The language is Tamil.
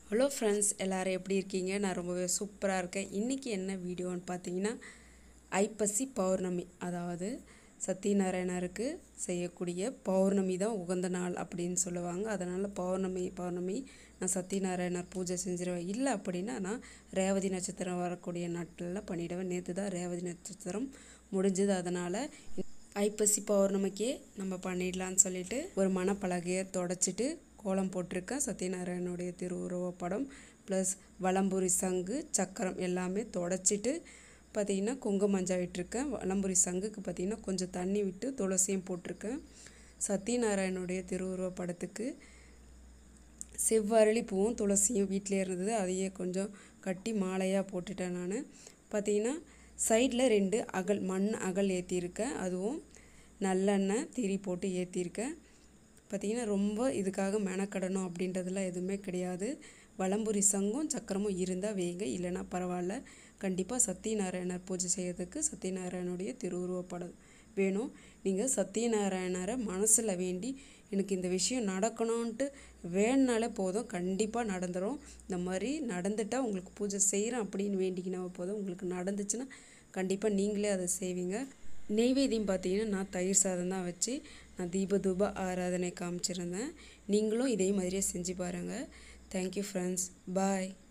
ஹலோ ஃப்ரெண்ட்ஸ் எல்லோரும் எப்படி இருக்கீங்க நான் ரொம்பவே சூப்பராக இருக்கேன் இன்றைக்கி என்ன வீடியோன்னு பார்த்தீங்கன்னா ஐப்பசி பௌர்ணமி அதாவது சத்யநாராயணருக்கு செய்யக்கூடிய பௌர்ணமி தான் உகந்த நாள் அப்படின்னு சொல்லுவாங்க அதனால் பௌர்ணமி பௌர்ணமி நான் சத்யநாராயணர் பூஜை செஞ்சிருவேன் இல்லை அப்படின்னா நான் ரேவதி நட்சத்திரம் வரக்கூடிய நாட்களில் பண்ணிவிடுவேன் நேற்று தான் ரேவதி நட்சத்திரம் முடிஞ்சது அதனால் ஐப்பசி பௌர்ணமிக்கே நம்ம பண்ணிடலான்னு சொல்லிட்டு ஒரு மணப்பலகையை தொடச்சிட்டு கோலம் போட்டிருக்கேன் சத்யநாராயணனுடைய திருவுருவப் படம் ப்ளஸ் வலம்புரி சங்கு சக்கரம் எல்லாமே தொடச்சிட்டு பார்த்திங்கன்னா குங்கும மஞ்சள் விட்டுருக்கேன் வலம்புரி சங்குக்கு பார்த்திங்கன்னா கொஞ்சம் தண்ணி விட்டு துளசியும் போட்டிருக்கேன் சத்யநாராயணனுடைய திருவுருவப் படத்துக்கு செவ்வரளி பூவும் துளசியும் வீட்டிலே இருந்தது அதையே கொஞ்சம் கட்டி மாலையாக போட்டுட்டேன் நான் பார்த்திங்கன்னா சைடில் ரெண்டு அகல் மண் அகல் ஏற்றிருக்கேன் அதுவும் நல்லெண்ணெய் திரி போட்டு ஏற்றிருக்கேன் பார்த்திங்கன்னா ரொம்ப இதுக்காக மெனக்கடணும் அப்படின்றதுலாம் எதுவுமே கிடையாது வலம்புரி சங்கம் சக்கரமும் இருந்தால் வைங்க இல்லைன்னா பரவாயில்ல கண்டிப்பாக சத்யநாராயணர் பூஜை செய்யறதுக்கு சத்யநாராயணனுடைய திருவுருவப்படம் வேணும் நீங்கள் சத்யநாராயணரை மனசில் வேண்டி எனக்கு இந்த விஷயம் நடக்கணும்ன்ட்டு வேணுனாலே போதும் கண்டிப்பாக நடந்துடும் இந்த மாதிரி நடந்துட்டால் உங்களுக்கு பூஜை செய்கிறேன் அப்படின்னு வேண்டிக்கினா போதும் உங்களுக்கு நடந்துச்சுன்னா கண்டிப்பாக நீங்களே அதை செய்வீங்க நெய்வேத்தியம் பார்த்தீங்கன்னா நான் தயிர் சாதம் தான் வச்சு நான் தீப தூப ஆராதனை காமிச்சிருந்தேன் நீங்களும் இதே மாதிரியே செஞ்சு பாருங்கள் தேங்க்யூ ஃப்ரெண்ட்ஸ் பாய்